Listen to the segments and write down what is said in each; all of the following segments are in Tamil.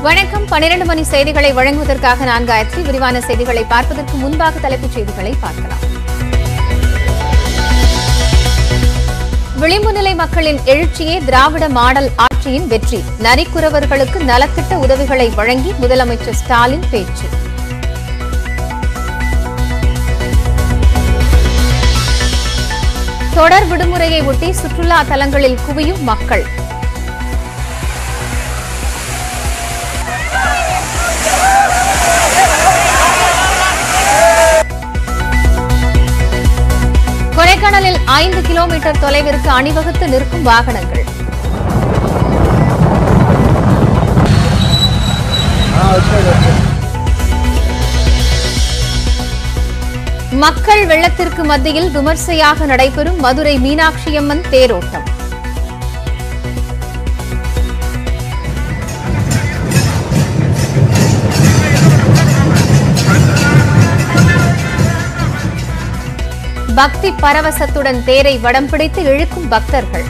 வணக்கம் பன்னிரண்டு மணி செய்திகளை வழங்குவதற்காக நான் காயத்ரி விரிவான செய்திகளை பார்ப்பதற்கு முன்பாக தலைப்புச் செய்திகளை பார்க்கலாம் விளிம்பு நிலை மக்களின் எழுச்சியே திராவிட மாடல் ஆட்சியின் வெற்றி நரிக்குறவர்களுக்கு நலத்திட்ட உதவிகளை வழங்கி முதலமைச்சர் ஸ்டாலின் பேச்சு தொடர் விடுமுறையை ஒட்டி சுற்றுலா தலங்களில் குவியும் மக்கள் கொடைக்கானலில் ஐந்து கிலோமீட்டர் தொலைவிற்கு அணிவகுத்து நிற்கும் வாகனங்கள் மக்கள் வெள்ளத்திற்கு மத்தியில் விமர்சையாக நடைபெறும் மதுரை மீனாட்சியம்மன் தேரோட்டம் பக்தி பரவசத்துடன் தேரை வடம் பிடித்து இழுக்கும் பக்தர்கள்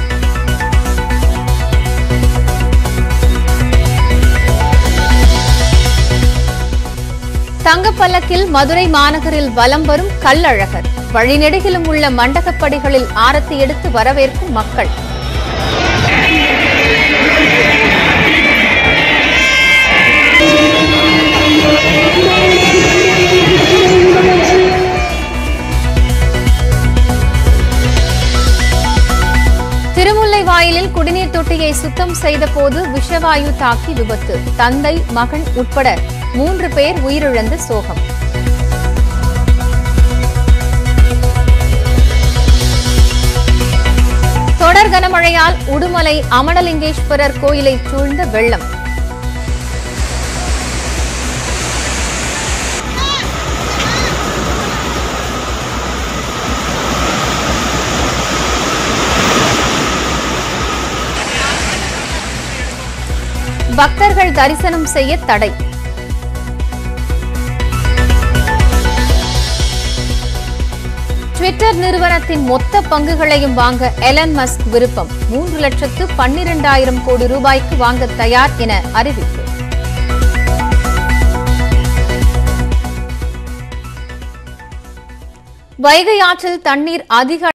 தங்கப்பல்லக்கில் மதுரை மாநகரில் வலம் வரும் கல்லழகர் வழிநெடுகிலும் உள்ள மண்டகப்படிகளில் ஆரத்தி எடுத்து வரவேற்கும் மக்கள் திருமுல்லை வாயிலில் குடிநீர் தொட்டியை சுத்தம் செய்தபோது விஷவாயு தாக்கி விபத்து தந்தை மகன் உட்பட மூன்று பேர் உயிரிழந்து சோகம் தொடர் கனமழையால் உடுமலை அமலலிங்கேஸ்வரர் கோயிலை சூழ்ந்த வெள்ளம் பக்தர்கள் தரிசனம் செய்ய தடை ட்விட்டர் நிறுவனத்தின் மொத்த பங்குகளையும் வாங்க எலன் மஸ்க் விருப்பம் மூன்று லட்சத்து பன்னிரண்டாயிரம் கோடி ரூபாய்க்கு வாங்க தயார் என அறிவிப்பு வைகை ஆற்றில் தண்ணீர் அதிக